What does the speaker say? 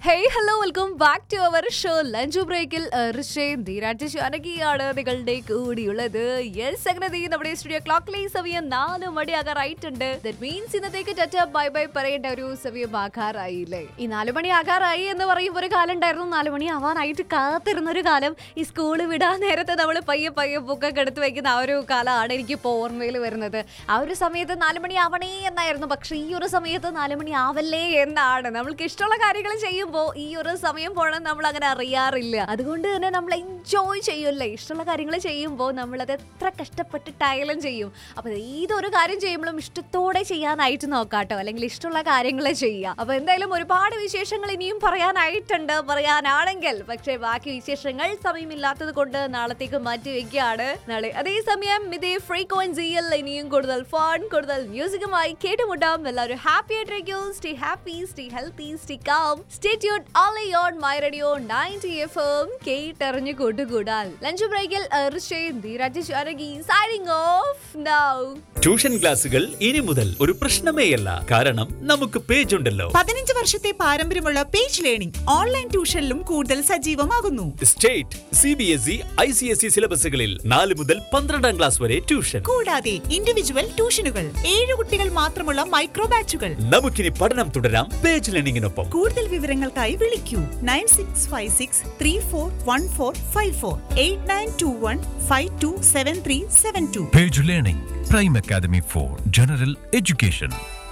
Hey hello welcome back to our show lunch ബ്രേക്കിൽ ഋഷയും ധീരാജ് ശാനകിയാണ് നിങ്ങളുടെ കൂടിയുള്ളത് യെസ് അങ്ങനെ ദേ നമ്മുടെ സ്റ്റുഡിയോ ക്ലോക്കിലെ സമയം നാല് മണിയാകാറായിട്ടുണ്ട് ദറ്റ് മീൻസ് ഇന്നത്തേക്ക് ടറ്റ ബൈ ബൈ പറയേണ്ട ഒരു സമയം ആകാറായില്ലേ ഈ നാല് മണി ആകാറായി എന്ന് പറയുമ്പോൾ ഒരു കാലം ഉണ്ടായിരുന്നു നാല് മണി ആവാനായിട്ട് കാത്തിരുന്ന ഒരു കാലം ഈ സ്കൂൾ വിടാൻ നേരത്തെ നമ്മൾ പയ്യെ പയ്യെ ബുക്കൊക്കെ എടുത്ത് വെക്കുന്ന ആ ഒരു കാലമാണ് എനിക്ക് ഇപ്പോൾ ഓർമ്മയിൽ വരുന്നത് ആ ഒരു സമയത്ത് നാല് മണി ആവണേ എന്നായിരുന്നു പക്ഷെ ഈ ഒരു സമയത്ത് നാല് മണി ആവല്ലേ എന്നാണ് നമ്മൾക്ക് ഇഷ്ടമുള്ള കാര്യങ്ങൾ ചെയ്യുമ്പോൾ ഈ ഒരു സമയം പോകണം നമ്മൾ അങ്ങനെ അറിയാറില്ല അതുകൊണ്ട് തന്നെ നമ്മൾ എൻജോയ് ചെയ്യുമല്ലേ ഇഷ്ടമുള്ള കാര്യങ്ങൾ ചെയ്യുമ്പോൾ നമ്മൾ അത് എത്ര കഷ്ടപ്പെട്ട് ടൈലം ചെയ്യും അപ്പോൾ ഏതൊരു കാര്യം ചെയ്യുമ്പോഴും ഇഷ്ടത്തോടെ ചെയ്യാനായിട്ട് നോക്കാട്ടോ അല്ലെങ്കിൽ ഇഷ്ടമുള്ള കാര്യങ്ങൾ ചെയ്യുക അപ്പോൾ എന്തായാലും ഒരുപാട് വിശേഷങ്ങൾ ഇനിയും പറയാനായിട്ടുണ്ട് പറയാനാണെങ്കിൽ പക്ഷേ ബാക്കി വിശേഷങ്ങൾ സമയമില്ലാത്തത് കൊണ്ട് നാളത്തേക്ക് മാറ്റി വെക്കുകയാണ് നാളെ അതേസമയം ഇതേ ഫ്രീക്വൻസിയിൽ ഇനിയും കൂടുതൽ ഫൺ കൂടുതൽ മ്യൂസിക്കുമായി കേട്ടുമുട്ടാം എല്ലാവരും ഹാപ്പി ആയിട്ടിരിക്കും stay happy stay healthy stay calm stay tune only on my radio 90 F M കേട്ടറിഞ്ഞു കൂട്ടുകൂടാൻ ലഞ്ച് ബ്രേക്കിൽ ഋഷയും ധീരാജ് ശാരകി സൈനിങ് ഓഫ് നൗ ട്യൂഷൻ ക്ലാസുകൾ ഇനി മുതൽ ഒരു പ്രശ്നമേയല്ല കാരണം നമുക്ക് പേജ് ഉണ്ടല്ലോ പതിനഞ്ച് വർഷത്തെ പാരമ്പര്യമുള്ള പേജ് ലേണിംഗ് ഓൺലൈൻ ട്യൂഷനിലും കൂടുതൽ സജീവമാകുന്നു state C B S E I C S E സിലബസുകളിൽ നാല് മുതൽ പന്ത്രണ്ടാം ക്ലാസ് വരെ ട്യൂഷൻ കൂടാതെ ഇൻഡിവിജ്വൽ ട്യൂഷനുകൾ ഏഴ് കുട്ടികൾ മാത്രമുള്ള മൈക്രോ ബാച്ചുകൾ നമുക്കിനി പഠനം തുടരാം പേജ് ലേണിംഗിനൊപ്പം കൂടുതൽ വിവരങ്ങൾക്കായി വിളിക്കൂ nine six five six three four one four five four eight nine two one five two seven three seven two Page Learning, Prime Academy for General Education.